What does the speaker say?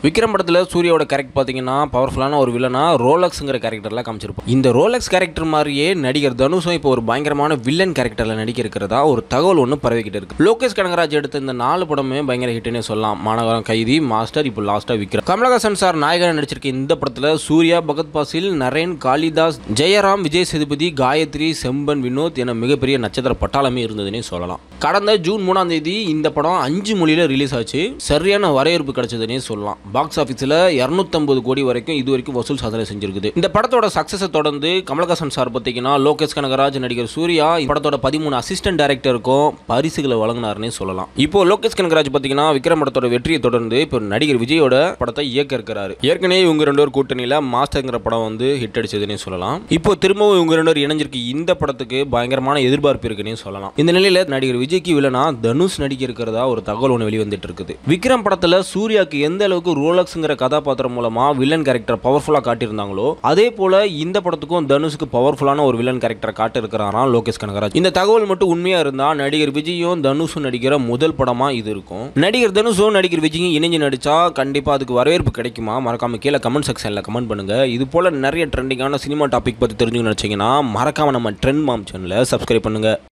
விக்ரம் படத்தில் சூர்யாவோட கேரக்டர் பார்த்தீங்கன்னா பவர்ஃபுல்லான ஒரு வில்லனா ரோலக்ஸுங்கிற கேரக்டரில் காமிச்சிருப்போம் இந்த ரோலக்ஸ் கேரக்டர் மாதிரியே நடிகர் தனுஷும் இப்போ ஒரு பயங்கரமான வில்லன் கேரக்டரில் நடிக்க இருக்கிறதா ஒரு தகவல் ஒன்று பரவிக்கிட்டு இருக்கு லோகேஷ் கனகராஜ் எடுத்த இந்த நாலு படமே பயங்கர ஹிட்னே சொல்லலாம் மாநகரம் கைதி மாஸ்டர் இப்போ லாஸ்ட்டாக விக்ரம் கமலஹாசன் சார் நாயகன் நடிச்சிருக்க இந்த படத்தில் சூர்யா பகத் பாசில் நரேன் காளிதாஸ் ஜெயராம் விஜய் சேதுபதி காயத்ரி செம்பன் வினோத் என மிகப்பெரிய நட்சத்திர பட்டாளமே இருந்ததுன்னே சொல்லலாம் கடந்த ஜூன் மூணாம் தேதி இந்த படம் அஞ்சு மொழியில ரிலீஸ் ஆச்சு சரியான வரவேற்பு கிடைச்சதுன்னே சொல்லலாம் பாக்ஸ் ஆஃபீஸில் இரநூத்தம்பது கோடி வரைக்கும் இது வரைக்கும் வசூல் சாதனை செஞ்சிருக்குது இந்த படத்தோட சக்ஸஸை தொடர்ந்து கமலஹாசன் சார் பார்த்தீங்கன்னா லோகேஷ் கனகராஜ் நடிகர் சூர்யா இந்த படத்தோட பதிமூணு அசிஸ்டன்ட் டைரக்டருக்கும் பரிசுகளை வழங்கினார்னே சொல்லலாம் இப்போ லோகேஷ் கனகராஜ் பார்த்தீங்கன்னா விக்ரம் படத்தோட வெற்றியை தொடர்ந்து இப்போ நடிகர் விஜயோட படத்தை இயக்க இருக்கிறாரு ஏற்கனவே இவங்க ரெண்டு பேர் கூட்டணியில் மாஸ்டர்ங்கிற படம் வந்து ஹிட் அடிச்சதுன்னே சொல்லலாம் இப்போ திரும்பவும் இவங்க ரெண்டு பேர் இணைஞ்சிருக்கு இந்த படத்துக்கு பயங்கரமான எதிர்பார்ப்பு இருக்குன்னே சொல்லலாம் இந்த நிலையில நடிகர் விஜய்க்கு வில்லனா தனுஷ் நடிக்க இருக்கிறதா ஒரு தகவல் ஒன்று வெளிவந்துட்டு இருக்குது விக்ரம் படத்துல சூர்யாக்கு எந்த அளவுக்கு ரோலக்ஸ்ங்கிற கதாபாத்திரம் மூலமா வில்லன் கேரக்டர் பவர்ஃபுல்லா காட்டியிருந்தாங்களோ அதே போல இந்த படத்துக்கும் தனுஷுக்கு பவர்ஃபுல்லான ஒரு வில்லன் கேரக்டரை காட்ட இருக்கிறாராம் லோகேஷ் கனகராஜ் இந்த தகவல் மட்டும் உண்மையா இருந்தா நடிகர் விஜயும் தனுஷும் நடிக்கிற முதல் படமா இது இருக்கும் நடிகர் தனுஷும் நடிகர் விஜயும் இணைஞ்சு நடிச்சா கண்டிப்பா அதுக்கு வரவேற்பு கிடைக்குமா மறக்காம கீழே கமெண்ட் செக்ஷன்ல கமெண்ட் பண்ணுங்க இது போல நிறைய ட்ரெண்டிங்கான சினிமா டாபிக் பத்தி தெரிஞ்சுக்கணும்னு நினைச்சீங்கன்னா மறக்காம நம்ம ட்ரெண்ட் மாம் சேனலை சப்ஸ்கிரைப் பண்ணுங்க